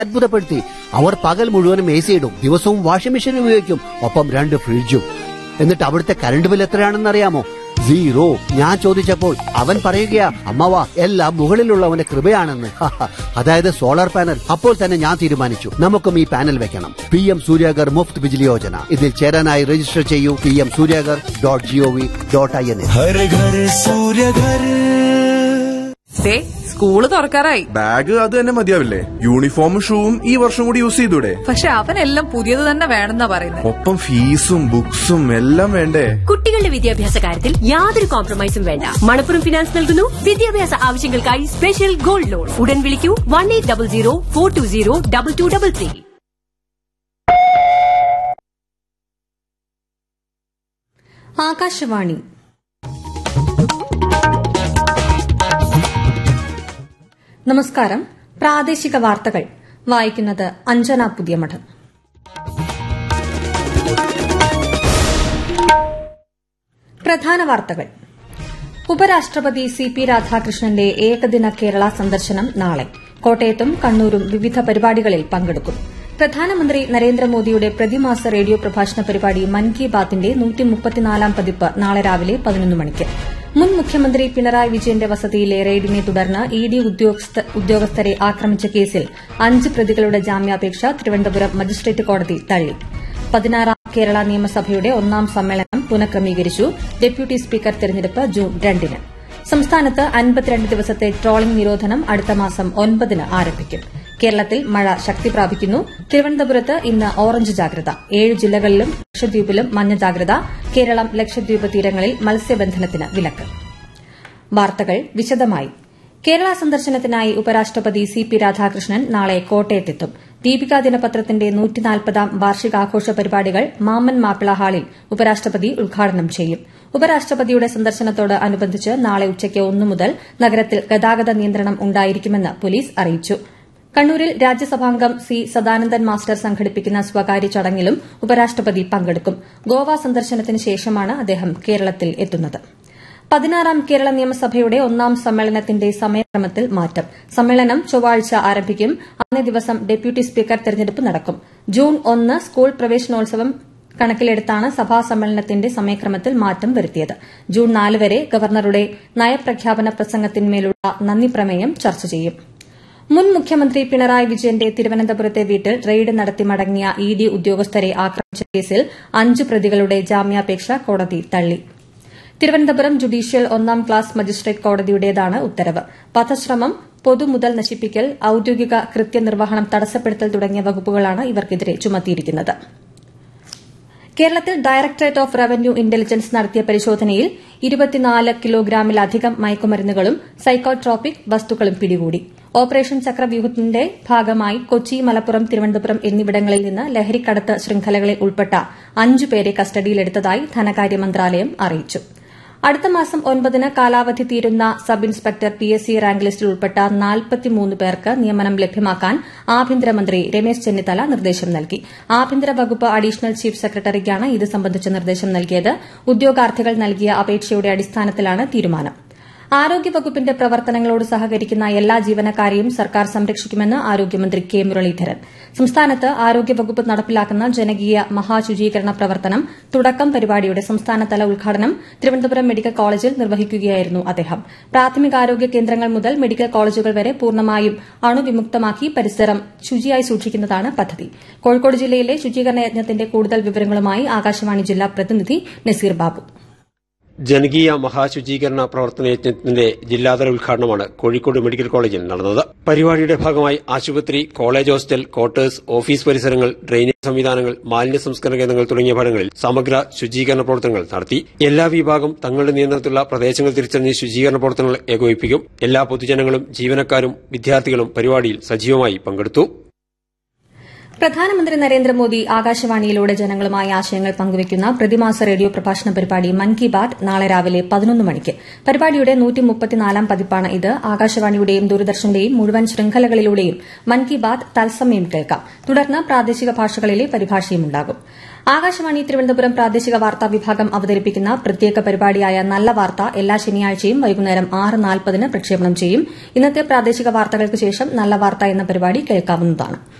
അത്ഭുതപ്പെടുത്തി അവർ പകൽ മുഴുവനും എ സി ഇടും ദിവസവും വാഷിംഗ് മെഷീൻ ഉപയോഗിക്കും ഒപ്പം രണ്ട് ഫ്രിഡ്ജും എന്നിട്ട് അവിടുത്തെ കറണ്ട് ബിൽ എത്രയാണെന്ന് അറിയാമോ സീറോ ഞാൻ ചോദിച്ചപ്പോൾ അവൻ പറയുകയാ അമ്മവ എല്ലാം മുകളിലുള്ളവന്റെ കൃപയാണെന്ന് അതായത് സോളാർ പാനൽ അപ്പോൾ തന്നെ ഞാൻ തീരുമാനിച്ചു നമുക്കും ഈ പാനൽ വെക്കണം പി എം സൂര്യാഗർ മുഫ്ത് ബിജ്ലി യോജന ഇതിൽ ചേരാനായി രജിസ്റ്റർ ചെയ്യൂ P M Suryaghar dot G O V dot I N Har Ghar Surya Ghar ദേ സ്കൂള് തുറക്കാറായി ബാഗ് അത് തന്നെ മതിയാവില്ലേ യൂണിഫോമും ഷൂവും ഈ വർഷം കൂടി യൂസ് ചെയ്തൂടെ പക്ഷെ അവനെല്ലാം പുതിയത് തന്നെ വേണമെന്നാ പറയുന്നത് ഒപ്പം ഫീസും ബുക്സും എല്ലാം വേണ്ടേ കുട്ടികളുടെ വിദ്യാഭ്യാസ കാര്യത്തിൽ യാതൊരു കോംപ്രമൈസും വേണ്ട മണപ്പുറം ഫിനാൻസ് നൽകുന്നു വിദ്യാഭ്യാസ ആവശ്യങ്ങൾക്കായി സ്പെഷ്യൽ ഗോൾഡ് ലോൺ ഉടൻ വിളിക്കൂ one eight double zero four two zero double two double three Akashvani നമസ്കാരം പ്രാദേശിക വാർത്തകൾ വായിക്കുന്നത് അഞ്ജന പുതിയമഠം പ്രധാന വാർത്തകൾ ഉപരാഷ്ട്രപതി സി പി രാധാകൃഷ്ണന്റെ ഏകദിന കേരള സന്ദർശനം നാളെ കോട്ടയത്തും കണ്ണൂരും വിവിധ പരിപാടികളിൽ പങ്കെടുക്കും പ്രധാനമന്ത്രി നരേന്ദ്രമോദിയുടെ പ്രതിമാസ റേഡിയോ പ്രഭാഷണ പരിപാടി മൻ കി ബാത്തിന്റെ നൂറ്റിമുപ്പത്തിനാലാം പതിപ്പ് നാളെ രാവിലെ പതിനൊന്ന് മണിക്ക് മുൻ മുഖ്യമന്ത്രി പിണറായി വിജയന്റെ വസതിയിലെ റെയ്ഡിനെ തുടർന്ന് ഇ ഡി ഉദ്യോഗസ്ഥരെ ആക്രമിച്ച കേസിൽ അഞ്ച് പ്രതികളുടെ ജാമ്യാപേക്ഷ തിരുവനന്തപുരം മജിസ്ട്രേറ്റ് കോടതി തള്ളി പതിനാറാം കേരള നിയമസഭയുടെ ഒന്നാം സമ്മേളനം പുനഃക്രമീകരിച്ചു ഡെപ്യൂട്ടി സ്പീക്കർ തെരഞ്ഞെടുപ്പ് ജൂൺ രണ്ടിന് സംസ്ഥാനത്ത് അൻപത്തിരണ്ട് ദിവസത്തെ ട്രോളിംഗ് നിരോധനം അടുത്ത മാസം ഒൻപതിന് ആരംഭിക്കും കേരളത്തിൽ മഴ ശക്തി പ്രാപിക്കുന്നു തിരുവനന്തപുരത്ത് ഇന്ന് ഓറഞ്ച് ജാഗ്രത ഏഴ് ജില്ലകളിലും ലക്ഷദ്വീപിലും മഞ്ഞ ജാഗ്രത കേരളം ലക്ഷദ്വീപ് തീരങ്ങളിൽ മത്സ്യബന്ധനത്തിന് വിലക്ക് വാർത്തകൾ വിശദമായി കേരള സന്ദർശനത്തിനായി ഉപരാഷ്ട്രപതി സി പി രാധാകൃഷ്ണൻ നാളെ കോട്ടയത്തെത്തും ദീപിക ദിനപത്രത്തിന്റെ നൂറ്റിനാൽപ്പതാം വാർഷികാഘോഷ പരിപാടികൾ മാമൻ മാപ്പിള ഹാളിൽ ഉപരാഷ്ട്രപതി ഉദ്ഘാടനം ചെയ്യും ഉപരാഷ്ട്രപതിയുടെ സന്ദർശനത്തോട് അനുബന്ധിച്ച് നാളെ ഉച്ചയ്ക്ക് ഒന്നു മുതൽ നഗരത്തിൽ ഗതാഗത നിയന്ത്രണം ഉണ്ടായിരിക്കുമെന്ന് പോലീസ് അറിയിച്ചു കണ്ണൂരിൽ രാജ്യസഭാംഗം സി സദാനന്ദൻ മാസ്റ്റർ സംഘടിപ്പിക്കുന്ന സ്വകാര്യ ചടങ്ങിലും ഉപരാഷ്ട്രപതി പങ്കെടുക്കും ഗോവ സന്ദർശനത്തിന് ശേഷമാണ് അദ്ദേഹം കേരളത്തിൽ എത്തുന്നത് പതിനാറാം കേരള നിയമസഭയുടെ ഒന്നാം സമ്മേളനത്തിന്റെ സമയക്രമത്തിൽ മാറ്റം സമ്മേളനം ചൊവ്വാഴ്ച ആരംഭിക്കും അന്നേ ദിവസം ഡെപ്യൂട്ടി സ്പീക്കർ തെരഞ്ഞെടുപ്പ് നടക്കും ജൂൺ ഒന്ന് സ്കൂൾ പ്രവേശനോത്സവം കണക്കിലെടുത്താണ് സഭാ സമ്മേളനത്തിന്റെ സമയക്രമത്തിൽ മാറ്റം വരുത്തിയത് ജൂൺ നാല് വരെ ഗവർണറുടെ നയപ്രഖ്യാപന പ്രസംഗത്തിന്മേലുള്ള നന്ദി പ്രമേയം ചർച്ച ചെയ്യും മുൻ മുഖ്യമന്ത്രി പിണറായി വിജയന്റെ തിരുവനന്തപുരത്തെ വീട്ടിൽ റെയ്ഡ് നടത്തി മടങ്ങിയ ഇ ഡി ഉദ്യോഗസ്ഥരെ ആക്രമിച്ച കേസിൽ അഞ്ച് പ്രതികളുടെ ജാമ്യാപേക്ഷ കോടതി തള്ളി തിരുവനന്തപുരം ജുഡീഷ്യൽ ഒന്നാം ക്ലാസ് മജിസ്ട്രേറ്റ് കോടതിയുടേതാണ് ഉത്തരവ് വധശ്രമം പൊതുമുതൽ നശിപ്പിക്കൽ ഔദ്യോഗിക കൃത്യനിർവഹണം തടസ്സപ്പെടുത്തൽ തുടങ്ങിയ വകുപ്പുകളാണ് ഇവർക്കെതിരെ ചുമത്തിയിരിക്കുന്നത് കേരളത്തിൽ ഡയറക്ടറേറ്റ് ഓഫ് റവന്യൂ ഇന്റലിജൻസ് നടത്തിയ പരിശോധനയിൽ ഇരുപത്തിനാല് കിലോഗ്രാമിലധികം മയക്കുമരുന്നുകളും സൈക്കോട്രോപിക് വസ്തുക്കളും പിടികൂടി ഓപ്പറേഷൻ ചക്രവ്യൂഹത്തിന്റെ ഭാഗമായി കൊച്ചി മലപ്പുറം തിരുവനന്തപുരം എന്നിവിടങ്ങളിൽ നിന്ന് ലഹരിക്കടത്ത് ശൃംഖലകളിൽ ഉൾപ്പെട്ട അഞ്ചു പേരെ കസ്റ്റഡിയിലെടുത്തതായി ധനകാര്യ മന്ത്രാലയം അറിയിച്ചു അടുത്ത മാസം ഒൻപതിന് കാലാവധി തീരുന്ന sub inspector P S C rank ലിസ്റ്റിൽ ഉൾപ്പെട്ട നാൽപ്പത്തിമൂന്ന് പേർക്ക് നിയമനം ലഭ്യമാക്കാൻ ആഭ്യന്തരമന്ത്രി രമേശ് ചെന്നിത്തല നിർദ്ദേശം നൽകി ആഭ്യന്തര വകുപ്പ് അഡീഷണൽ ചീഫ് സെക്രട്ടറിക്കാണ് ഇത് സംബന്ധിച്ച നിർദ്ദേശം നൽകിയത് ഉദ്യോഗാർത്ഥികൾ നൽകിയ അപേക്ഷയുടെ അടിസ്ഥാനത്തിലാണ് തീരുമാനം ആരോഗ്യവകുപ്പിന്റെ പ്രവർത്തനങ്ങളോട് സഹകരിക്കുന്ന എല്ലാ ജീവനക്കാരെയും സർക്കാർ സംരക്ഷിക്കുമെന്ന് ആരോഗ്യമന്ത്രി കെ മുരളീധരൻ സംസ്ഥാനത്ത് ആരോഗ്യവകുപ്പ് നടപ്പിലാക്കുന്ന ജനകീയ മഹാശുചീകരണ പ്രവർത്തനം തുടക്കം പരിപാടിയുടെ സംസ്ഥാനതല ഉദ്ഘാടനം തിരുവനന്തപുരം മെഡിക്കൽ കോളേജിൽ നിർവഹിക്കുകയായിരുന്നു അദ്ദേഹം പ്രാഥമികാരോഗ്യ കേന്ദ്രങ്ങൾ മുതൽ മെഡിക്കൽ കോളേജുകൾ വരെ പൂർണ്ണമായും അണുവിമുക്തമാക്കി പരിസരം ശുചിയായി സൂക്ഷിക്കുന്നതാണ് പദ്ധതി കോഴിക്കോട് ജില്ലയിലെ ശുചീകരണ യജ്ഞത്തിന്റെ കൂടുതൽ വിവരങ്ങളുമായി ആകാശവാണി ജില്ലാ പ്രതിനിധി നസീർ ബാബു ജനകീയ മഹാശുചീകരണ പ്രവർത്തന യജ്ഞത്തിന്റെ ജില്ലാതല ഉദ്ഘാടനമാണ് കോഴിക്കോട് മെഡിക്കൽ കോളേജിൽ നടന്നത് പരിപാടിയുടെ ഭാഗമായി ആശുപത്രി കോളേജ് ഹോസ്റ്റൽ ക്വാർട്ടേഴ്സ് ഓഫീസ് പരിസരങ്ങൾ ഡ്രെയിനേജ് സംവിധാനങ്ങൾ മാലിന്യ സംസ്കരണ കേന്ദ്രങ്ങൾ തുടങ്ങിയ ഭാഗങ്ങളിൽ സമഗ്ര ശുചീകരണ പ്രവർത്തനങ്ങൾ നടത്തി എല്ലാ വിഭാഗം തങ്ങളുടെ നിയന്ത്രണത്തിലുള്ള പ്രദേശങ്ങൾ തിരിച്ചറിഞ്ഞ് ശുചീകരണ പ്രവർത്തനങ്ങൾ ഏകോപിപ്പിക്കും എല്ലാ പൊതുജനങ്ങളും ജീവനക്കാരും വിദ്യാർത്ഥികളും പരിപാടിയിൽ സജീവമായി പങ്കെടുത്തു പ്രധാനമന്ത്രി നരേന്ദ്രമോദി ആകാശവാണിയിലൂടെ ജനങ്ങളുമായി ആശയങ്ങൾ പങ്കുവയ്ക്കുന്ന പ്രതിമാസ റേഡിയോ പ്രഭാഷണ പരിപാടി മൻ കി ബാത് നാളെ രാവിലെ പതിനൊന്ന് മണിക്ക് പരിപാടിയുടെ നൂറ്റിമുപ്പത്തിനാലാം പതിപ്പാണ് ഇത് ആകാശവാണിയുടെയും ദൂരദർശന്റെയും മുഴുവൻ ശൃംഖലകളിലൂടെയും മൻ കി ബാത് തത്സമയം കേൾക്കാം തുടർന്ന് പ്രാദേശിക ഭാഷകളിലെ പരിഭാഷയും ഉണ്ടാകും ആകാശവാണി തിരുവനന്തപുരം പ്രാദേശിക വാർത്താ വിഭാഗം അവതരിപ്പിക്കുന്ന പ്രത്യേക പരിപാടിയായ നല്ല വാർത്ത എല്ലാ ശനിയാഴ്ചയും വൈകുന്നേരം ആറ് നാൽപ്പതിന് പ്രക്ഷേപണം ചെയ്യും ഇന്നത്തെ പ്രാദേശിക വാർത്തകൾക്ക് ശേഷം നല്ല വാർത്ത എന്ന പരിപാടി കേൾക്കാവുന്നതാണ്